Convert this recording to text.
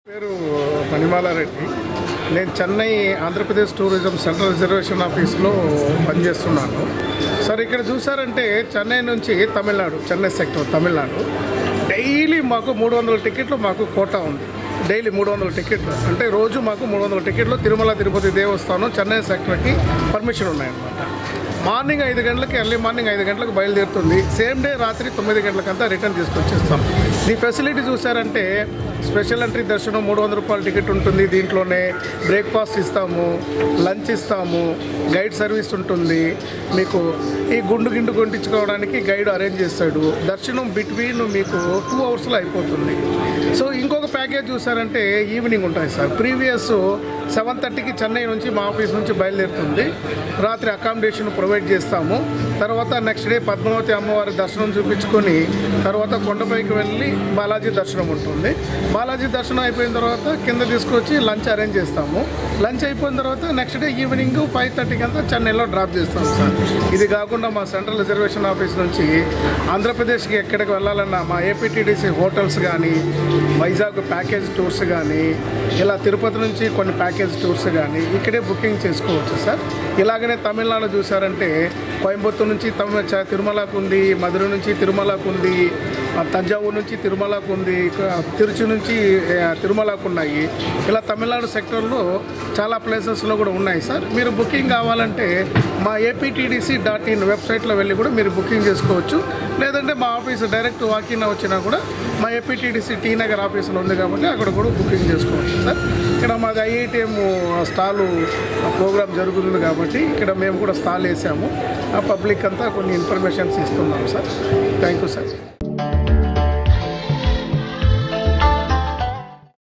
పేరు మణిమాలారెడ్డి నేను Chennai Andhra Pradesh tourism central reservation ఆఫీస్లో పనిచేస్తున్నాను సార్ ఇక్కడ చూసారంటే చెన్నై నుంచి తమిళనాడు చెన్నై సెక్టర్ తమిళనాడు డైలీ మాకు మూడు వందల టికెట్లు మాకు కోటా ఉంది డైలీ మూడు వందల టికెట్లు అంటే రోజు మాకు మూడు వందల టికెట్లు తిరుమల తిరుపతి దేవస్థానం చెన్నై సెక్టర్కి పర్మిషన్ ఉన్నాయన్నమాట మార్నింగ్ ఐదు గంటలకి ఎర్లీ మార్నింగ్ ఐదు గంటలకు బయలుదేరుతుంది సేమ్ డే రాత్రి తొమ్మిది గంటలకంతా రిటర్న్ తీసుకొచ్చేస్తాం ఈ ఫెసిలిటీ చూసారంటే స్పెషల్ ఎంట్రీ దర్శనం మూడు వందల రూపాయల టికెట్ ఉంటుంది దీంట్లోనే బ్రేక్ఫాస్ట్ ఇస్తాము లంచ్ ఇస్తాము గైడ్ సర్వీస్ ఉంటుంది మీకు ఈ గుండు గిండు కొట్టించుకోవడానికి గైడ్ అరేంజ్ చేస్తాడు దర్శనం బిట్వీన్ మీకు టూ అవర్స్లో అయిపోతుంది సో ఇంకొక ప్యాకేజ్ చూసారంటే ఈవినింగ్ ఉంటాయి సార్ ప్రీవియస్ సెవెన్ థర్టీకి చెన్నై నుంచి మా ఆఫీస్ నుంచి బయలుదేరుతుంది రాత్రి అకామిడేషన్ ప్రొవైడ్ చేస్తాము తర్వాత నెక్స్ట్ డే పద్మావతి అమ్మవారి దర్శనం చూపించుకొని తర్వాత కొండపైకి వెళ్ళి బాలాజీ దర్శనం ఉంటుంది బాలాజీ దర్శనం అయిపోయిన తర్వాత కింద తీసుకొచ్చి లంచ్ అరేంజ్ చేస్తాము లంచ్ అయిపోయిన తర్వాత నెక్స్ట్ డే ఈవినింగ్ ఫైవ్ థర్టీకి అంతా చెన్నైలో డ్రాప్ చేస్తాం సార్ ఇది కాకుండా మా సెంట్రల్ రిజర్వేషన్ ఆఫీస్ నుంచి ఆంధ్రప్రదేశ్కి ఎక్కడికి వెళ్ళాలన్నా మా ఏపీటీడీసీ హోటల్స్ కానీ వైజాగ్ ప్యాకేజ్ టూర్స్ కానీ ఇలా తిరుపతి నుంచి కొన్ని ప్యాకేజ్ టూర్స్ కానీ ఇక్కడే బుకింగ్ చేసుకోవచ్చు సార్ ఇలాగనే తమిళనాడు చూసారంటే కోయంబత్తూరు నుంచి తమిళ చ- తిరుమలకు ఉంది మధుర నుంచి తిరుమలకు ఉంది ఆ, తంజావూరు నుంచి తిరుమలకు ఉంది ఇక తిరుచి నుంచి ఆ, తిరుమలకు ఉన్నాయి ఇలా తమిళనాడు సెక్టర్లో చాలా ప్లేసెస్లో కూడా ఉన్నాయి సార్ మీరు బుకింగ్ కావాలంటే మా ఏపీటీడీసీ డాట్ ఇన్ వెబ్సైట్లో వెళ్ళి కూడా మీరు బుకింగ్ చేసుకోవచ్చు లేదంటే మా ఆఫీస్ డైరెక్ట్ వాకిన్ వచ్చినా కూడా మా ఏపీటీడీసీ టీ నగర్ ఆఫీసులో ఉంది కాబట్టి అక్కడ కూడా బుకింగ్ చేసుకోవచ్చు సార్ ఇక్కడ మాది ఐఐటిఎం స్టాలు ప్రోగ్రామ్ జరుగుతుంది కాబట్టి ఇక్కడ మేము కూడా స్టాల్ వేసాము ఆ పబ్లిక్ అంతా కొన్ని ఇన్ఫర్మేషన్స్ ఇస్తున్నాం సార్ థ్యాంక్ యూ సార్